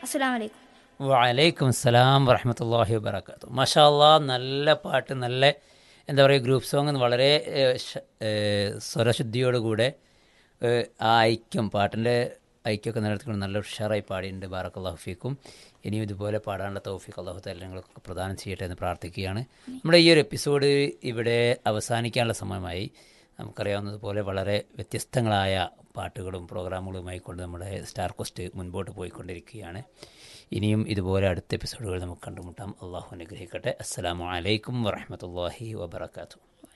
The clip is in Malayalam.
അസ്സാം വലൈക്കും വലൈക്കും അസ്സലാം വറഹമത്തല്ലാഹി വബർക്കാത്തു മഷാ അല്ലാ നല്ല പാട്ട് നല്ല എന്താ പറയുക ഗ്രൂപ്പ് സോങ് വളരെ ഏഹ്, ശ- ഏഹ്, സ്വരശുദ്ധിയോടുകൂടെ ഏഹ്, ആ ഐക്യം പാട്ടിൻ്റെ ഐക്യമൊക്കെ നിലനിർത്തിക്കൊണ്ട് നല്ല ഉഷാറായി പാടിയിട്ടുണ്ട് ബാറക്കല്ലാഹു ഫീക്കും ഇനിയും ഇതുപോലെ പാടാനുള്ള തൗഫീഖ് അള്ളാഹു താല ഞങ്ങൾക്ക് പ്രദാനം ചെയ്യട്ടെ എന്ന് പ്രാർത്ഥിക്കുകയാണ് നമ്മുടെ ഈ ഒരു എപ്പിസോഡ് ഇവിടെ അവസാനിക്കാനുള്ള സമയമായി നമുക്കറിയാവുന്നതുപോലെ വളരെ വ്യത്യസ്തങ്ങളായ പാട്ടുകളും പ്രോഗ്രാമുകളുമായി കൊണ്ട് നമ്മുടെ സ്റ്റാർ കോസ്റ്റ് മുൻപോട്ട് പോയിക്കൊണ്ടിരിക്കുകയാണ് ഇനിയും ഇതുപോലെ അടുത്ത എപ്പിസോഡുകൾ നമുക്ക് കണ്ടുമുട്ടാം അള്ളാഹു അനുഗ്രഹിക്കട്ടെ അസ്സലാമു അലൈക്കും വറഹമത്തല്ലാഹി വബർക്കാത്തു